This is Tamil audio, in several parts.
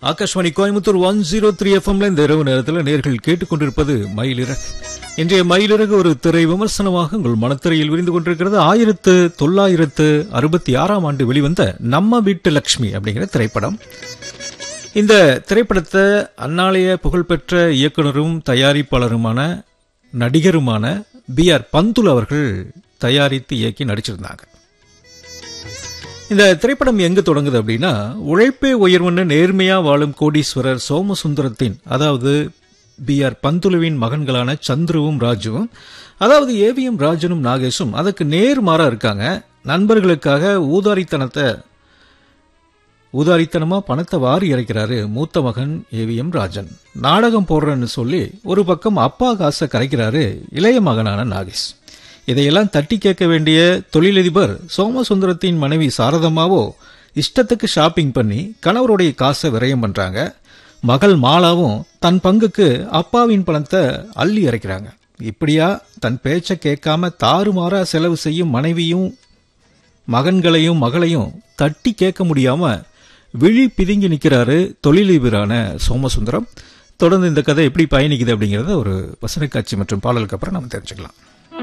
Akashvani Coimbatore one zero three எஃப்எம்ல இந்த இரவு நேரத்தில் நேர்கள் கேட்டுக்கொண்டிருப்பது மயிலிறகு இன்றைய மயிலிறகு ஒரு திரை விமர்சனமாக உங்கள் மனத்திரையில் விரிந்து கொண்டிருக்கிறது ஆயிரத்து தொள்ளாயிரத்து அறுபத்தி ஆறாம் ஆண்டு வெளிவந்த நம்ம வீட்டு லட்சுமி அப்படிங்கிற திரைப்படம் இந்த திரைப்படத்தை அந்நாளைய புகழ்பெற்ற இயக்குனரும் தயாரிப்பாளருமான நடிகருமான பி ஆர் பந்துல் அவர்கள் தயாரித்து இயக்கி நடிச்சிருந்தாங்க இந்த திரைப்படம் எங்கு தொடங்குது அப்படின்னா உழைப்பே உயர்வுன்னு நேர்மையா வாழும் கோடீஸ்வரர் சோமசுந்தரத்தின் அதாவது பி ஆர் பந்துலுவின் மகன்களான சந்துருவும் ராஜுவும் அதாவது ஏவிஎம் ராஜனும் நாகேஷும் அதுக்கு நேர்மாறா இருக்காங்க நண்பர்களுக்காக ஊதாரித்தனத்தை ஊதாரித்தனமா பணத்தை வாரி இறைக்கிறாரு மூத்த மகன் ஏவிஎம் ராஜன் நாடகம் போடுறேன்னு சொல்லி ஒரு பக்கம் அப்பா காசை கரைக்கிறாரு இளைய மகனான நாகேஷ் இதையெல்லாம் தட்டி கேட்க வேண்டிய தொழிலதிபர் சோமசுந்தரத்தின் மனைவி சாரதம்மாவோ இஷ்டத்துக்கு ஷாப்பிங் பண்ணி கணவருடைய காசை விரயம் பண்றாங்க மகள் மாலாவும் தன் பங்குக்கு அப்பாவின் பணத்தை அள்ளி இறைக்கிறாங்க இப்படியா தன் பேச்சை கேட்காம தாறுமாறா செலவு செய்யும் மனைவியும் மகன்களையும் மகளையும் தட்டி கேட்க முடியாம விழி பிதுங்கி நிக்கிறாரு தொழிலதிபரான சோமசுந்தரம் தொடர்ந்து இந்த கதை எப்படி பயணிக்குது அப்படிங்கறத ஒரு வசன காட்சி மற்றும் பாடலுக்கு அப்புறம் நம்ம தெரிஞ்சுக்கலாம்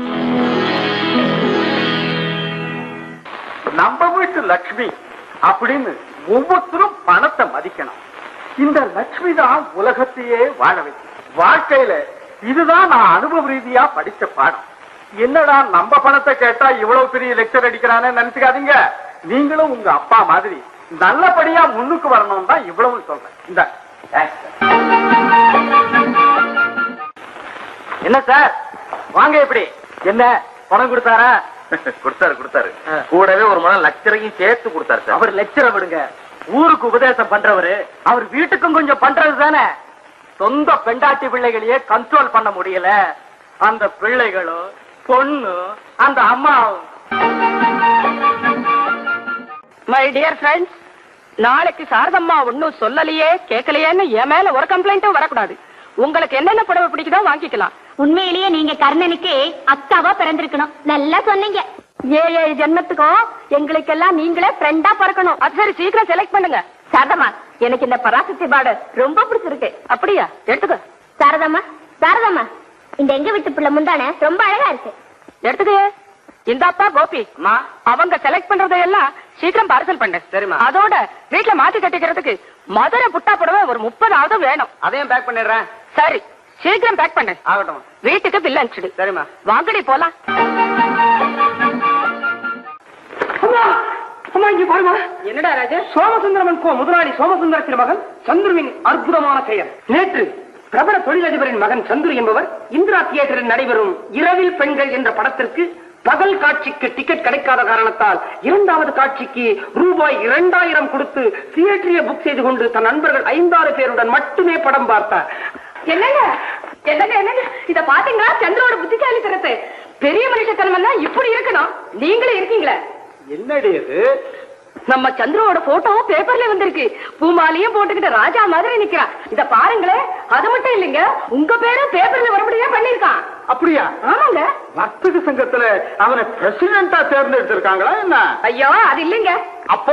நம்ம வீட்டு லட்சுமி அப்படின்னு ஒவ்வொருத்தரும் பணத்தை மதிக்கணும் இந்த லட்சுமி தான் உலகத்தையே வாழ வைக்கும் வாழ்க்கையில இதுதான் நான் அனுபவ ரீதியா படிச்ச பாடம் என்னடா நம்ம பணத்தை கேட்டா இவ்வளவு பெரிய லெக்சர் அடிக்கிறானே நினைச்சுக்காதீங்க நீங்களும் உங்க அப்பா மாதிரி நல்லபடியா முன்னுக்கு வரணும் தான் இவ்வளவு சொல்றேன் இந்த என்ன சார் வாங்க எப்படி என்ன பணம் கொடுத்தாரா கொடுத்தாரு கொடுத்தாரு ஆ. கூடவே ஒரு மனம் லட்சரையும் சேர்த்து கொடுத்தாரு சார் அவர் லெக்சரை விடுங்க ஊருக்கு உபதேசம் பண்றவரு அவர் வீட்டுக்கும் கொஞ்சம் பண்றது தானே சொந்த பெண்டாட்டி பிள்ளைகளையே கண்ட்ரோல் பண்ண முடியல அந்த பிள்ளைகளும் பொண்ணு அந்த அம்மாவும் மை டியர் ஃப்ரெண்ட்ஸ் நாளைக்கு சாரதம்மா ஒன்னும் சொல்லலையே கேட்கலையேன்னு என் மேல ஒரு கம்ப்ளைண்ட்டும் வரக்கூடாது உங்களுக்கு என்னென்ன புடவை பிடிக்குதோ வாங்கிக்கலாம் உண்மையிலேயே நீங்க கர்ணனுக்கு அக்காவா பிறந்திருக்கணும் நல்லா சொன்னீங்க ஏ ஏ ஜென்மத்துக்கும் எங்களுக்கெல்லாம் நீங்களே ஃப்ரெண்டா பிறக்கணும் அது சரி சீக்கிரம் செலக்ட் பண்ணுங்க சாரதம்மா எனக்கு இந்த பராசக்தி பாடு ரொம்ப பிடிச்சிருக்கு அப்படியா எடுத்துக்க சாரதாம்மா சாரதாம்மா இந்த எங்க வீட்டு பிள்ளை முந்தானே ரொம்ப அழகா இருக்கு எடுத்துக்க இந்த அப்பா கோபி அம்மா அவங்க செலக்ட் பண்றதையெல்லாம் சீக்கிரம் பார்சல் பண்ணு சரிம்மா. அதோட வீட்ல மாத்தி கட்டிக்கிறதுக்கு மதுரை புட்டா புடவை ஒரு முப்பதாவது வேணும் அதையும் பேக் பண்ணிடுறேன் சரி சீக்கிரம் பேக் பண்ணு ஆகட்டும் வீட்டுக்கு பில் அனுப்பிச்சிடு சரிம்மா வாங்கடி போலாம் அம்மா இங்க பாருமா என்னடா ராஜா சோமசுந்தரமன் கோ முதலாளி சோமசுந்தரத்தின் மகன் சந்துருவின் அற்புதமான பெயர் நேற்று பிரபல தொழிலதிபரின் மகன் சந்துரு என்பவர் இந்திரா தியேட்டரில் நடைபெறும் இரவில் பெண்கள் என்ற படத்திற்கு பகல் காட்சிக்கு டிக்கெட் கிடைக்காத காரணத்தால் இரண்டாவது காட்சிக்கு ரூபாய் இரண்டாயிரம் கொடுத்து தியேட்டரியை புக் செய்து கொண்டு தன் நண்பர்கள் ஐந்தாறு பேருடன் மட்டுமே படம் பார்த்தார் என்னங்க என்னங்க என்னங்க இத பாத்தீங்களா சந்திரோட புத்திசாலித்தனத்தை பெரிய மனுஷத்தனம் தான் இப்படி இருக்கணும் நீங்களும் இருக்கீங்களே என்னடி இது நம்ம சந்திரோட போட்டோ பேப்பர்ல வந்திருக்கு பூமாலையும் போட்டுக்கிட்ட ராஜா மாதிரி நிக்கிறான் இத பாருங்களேன் அது மட்டும் இல்லைங்க உங்க பேரும் பேப்பர்ல வரபடியா பண்ணிருக்கான் அப்படியா ஆமாங்க வர்த்தக சங்கத்துல அவனை பிரசிடண்டா தேர்ந்தெடுத்திருக்காங்களா என்ன ஐயோ அது இல்லைங்க அப்போ